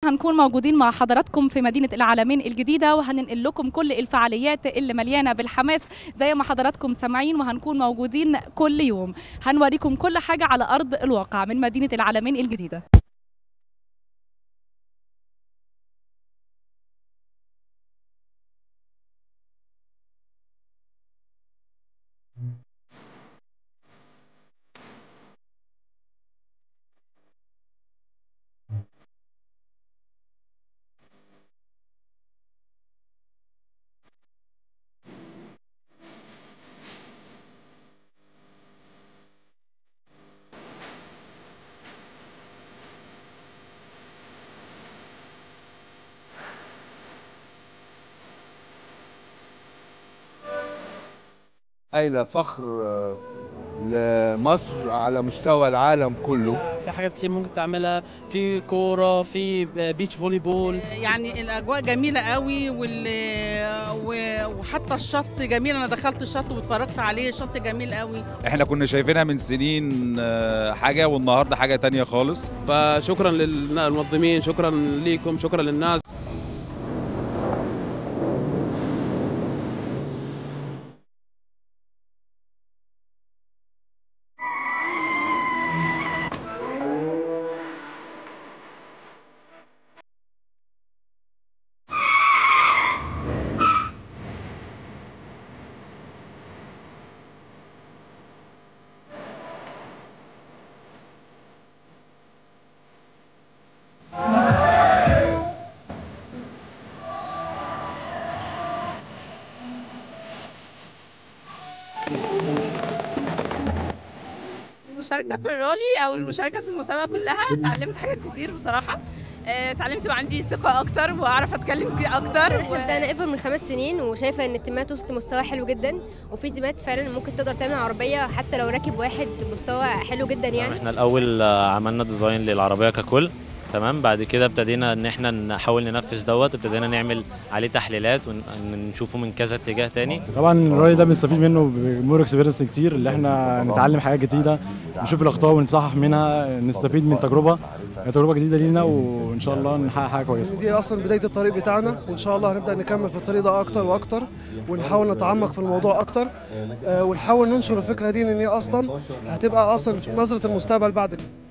هنكون موجودين مع حضراتكم في مدينة العالمين الجديدة وهننقل لكم كل الفعاليات اللي مليانة بالحماس زي ما حضراتكم سامعين وهنكون موجودين كل يوم هنوريكم كل حاجة على أرض الواقع من مدينة العالمين الجديدة قايلة فخر آه، لمصر على مستوى العالم كله في حاجات كتير ممكن تعملها في كوره في بيتش فولي بول يعني الاجواء جميله قوي وال... و- وحتى الشط جميل انا دخلت الشط واتفرجت عليه الشط جميل قوي احنا كنا شايفينها من سنين آه، حاجة والنهاردة حاجة تانية خالص فشكرا للمنظمين شكرا ليكم شكرا للناس المشاركة في الرالي أو المشاركة في المسابقة كلها اتعلمت حاجات كتير بصراحة آه، اتعلمت يبقى عندي ثقة أكتر وأعرف أتكلم كده أكتر و... احنا بدأنا ايفر من خمس سنين وشايفة ان التيمات وصلت لمستوى حلو جدا وفي تيمات فعلا ممكن تقدر تعمل عربية حتى لو راكب واحد مستوى حلو جدا يعني احنا الاول آه، عملنا ديزاين للعربيه ككل تمام بعد كده ابتدينا ان احنا نحاول ننفذ دوت ابتدينا نعمل عليه تحليلات ونشوفه من كذا اتجاه تاني طبعا الرالي ده بنستفيد منه بمور اكسبيرينس كتير اللي احنا نتعلم حاجات جديده نشوف الاخطاء ونصحح منها نستفيد من تجربه هي تجربه جديده لينا وان شاء الله نحقق حاجه كويسه دي اصلا بدايه الطريق بتاعنا وان شاء الله هنبدا نكمل في الطريق ده اكتر واكتر ونحاول نتعمق في الموضوع اكتر آه، ونحاول ننشر الفكره دي ان هي اصلا هتبقى اصلا نظره المستقبل بعد